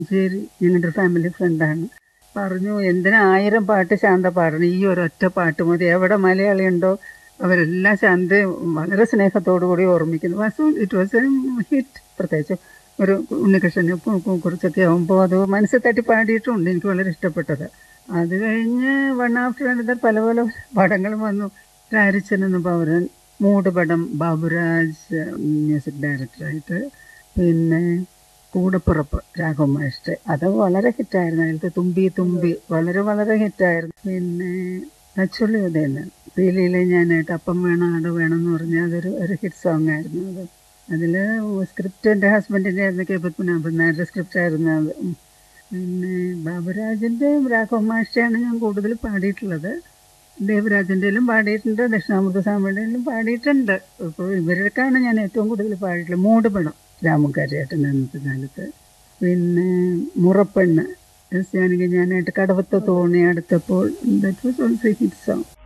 ശരി ഞങ്ങളുടെ ഫാമിലി ഫ്രണ്ടാണ് പറഞ്ഞു എന്തിനാ ആയിരം പാട്ട് ശാന്ത പാടണം ഈ ഒരൊറ്റ പാട്ട് മതി എവിടെ മലയാളി ഉണ്ടോ അവരെല്ലാം ശാന്ത വളരെ സ്നേഹത്തോടു കൂടി ഓർമ്മിക്കുന്നു Vasu it was a hit പ്രത്യേകിച്ച് ഒരു ഉണ്ണികൃഷ്ണനെ പു- പു- കുറിച്ചൊക്കെ ആകുമ്പോൾ അത് മനസ്സിൽ തട്ടി പാടിയിട്ടുണ്ട് എനിക്ക് വളരെ ഇഷ്ടപ്പെട്ടത് അത് കഴിഞ്ഞ് വൺ ആഫ്റ്റർ അനദർ പല പല പടങ്ങളും വന്നു രാരിച്ചൻ എന്ന പൗരൻ മൂട് പടം ബാബുരാജ് മ്യൂസിക് ഡയറക്ടറായിട്ട് പിന്നെ കൂടപ്പുറപ്പ് രാഘവ മാഷ്ട അത് വളരെ ഹിറ്റായിരുന്നു അതിലത്തെ തുമ്പി തുമ്പി വളരെ വളരെ ഹിറ്റായിരുന്നു പിന്നെ നച്ചുള്ളി ഉദയനൻ പീലിയിലെ ഞാനായിട്ട് അപ്പം വേണം ആട് വേണം എന്ന് പറഞ്ഞാൽ അതൊരു ഒരു ഹിറ്റ് സോങ് ആയിരുന്നു അത് അതിൽ സ്ക്രിപ്റ്റ് എൻ്റെ ഹസ്ബൻഡിൻ്റെ ആയിരുന്നു കെ പത്മനാഭൻ നായരുടെ സ്ക്രിപ്റ്റ് ആയിരുന്നു അത് ഉം. പിന്നെ ബാബുരാജിൻ്റെ രാഘവ മാഷ്ടയാണ് ഞാൻ കൂടുതൽ പാടിയിട്ടുള്ളത് ദേവരാജൻ്റെയിലും പാടിയിട്ടുണ്ട് ദക്ഷിണാമൃത സ്വാമിയുടെയിലും പാടിയിട്ടുണ്ട് ഇപ്പോൾ ഇവരൊക്കെയാണ് ഞാൻ ഏറ്റവും കൂടുതൽ പാടിയിട്ടുള്ളത് മൂടുപടം രാമക്കാരിയേട്ടൻ അന്നത്തെ കാലത്ത് പിന്നെ മുറപ്പെണ്ണ് എസ് ജാനകി ഞാനായിട്ട് കടവത്ത തോണി അടുത്തപ്പോൾ that was also hit song